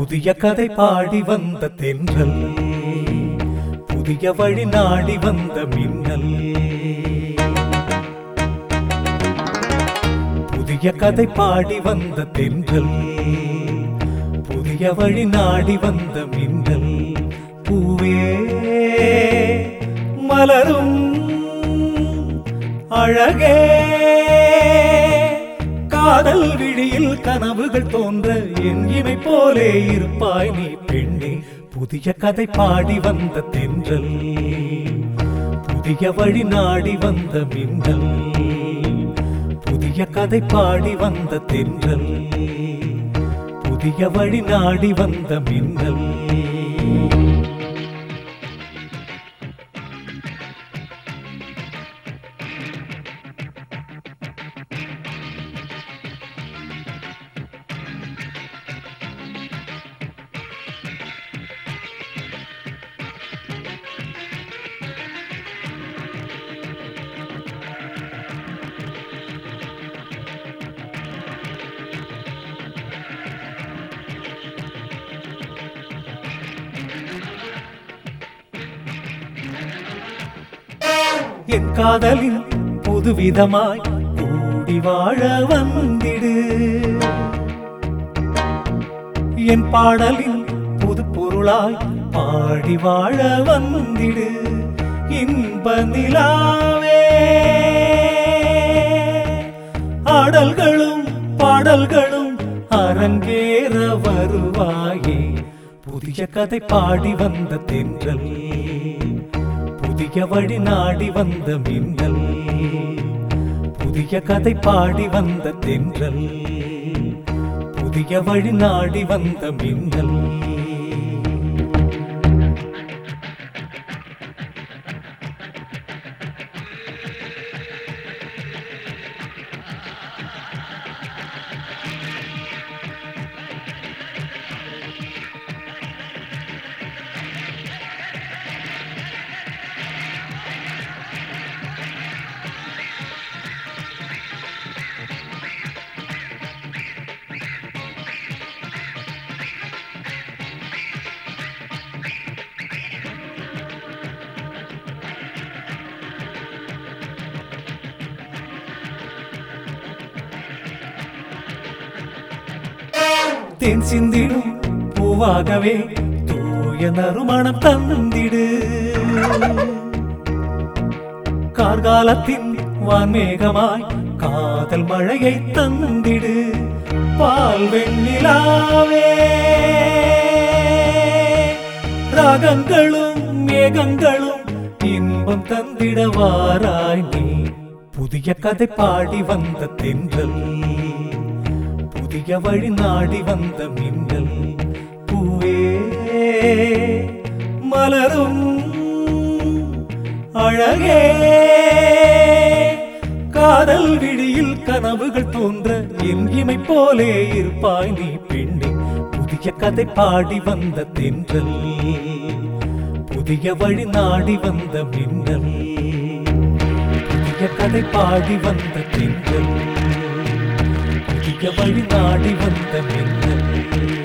புதிய கதை பாடி வந்த தென்றல் புதிய வழி நாடி வந்த மின்னல் புதிய கதை பாடி வந்த தென்றல் புதிய வழி நாடி வந்த மின்னல் பூவே மலரும் அழகே காதல் விழியில் கனவுகள் தோன்ற என் இமை போலே இருப்பாய் நீ பெண்ணே புதிய கதை பாடி வந்த தென்றல் புதிய வழி நாடி வந்த மின்னல் புதிய கதை பாடி வந்த தென்றல் புதிய வழி நாடி வந்த மின்னல் என் காதலின் புதுவிதமாய் கூடி வாழ வந்திடு என் பாடலின் புது பொருளாய் பாடி வாழ வந்திடு இன்ப நிலாவே ஆடல்களும் பாடல்களும் அரங்கேற வருவாயே புதிய கதை பாடி வந்த தென்றல் புதிய வழி நாடி வந்த மின்னல் புதிய கதை பாடி வந்த தென்றல் புதிய வழி நாடி வந்த மின்னல் தேன் சிந்திடும் பூவாகவே தூய நறுமணம் தந்திடு கார்காலத்தின் வான்மேகமாய் காதல் மழையை தந்திடு பால் வெண்ணிலாவே ராகங்களும் மேகங்களும் இன்பம் தந்திட வாராய் நீ புதிய கதை பாடி வந்த தென்றல் புதிய வழி நாடி வந்த மின்னல் பூவே மலரும் அழகே காதல் விழியில் கனவுகள் தோன்ற என் இமை போலே இருப்பாய் நீ பெண்ணே புதிய கதை பாடி வந்த தென்றல் புதிய வழி நாடி வந்த மின்னல் புதிய கதை பாடி வந்த தென்றல் புதிய வழி நாடி வந்த மின்னல்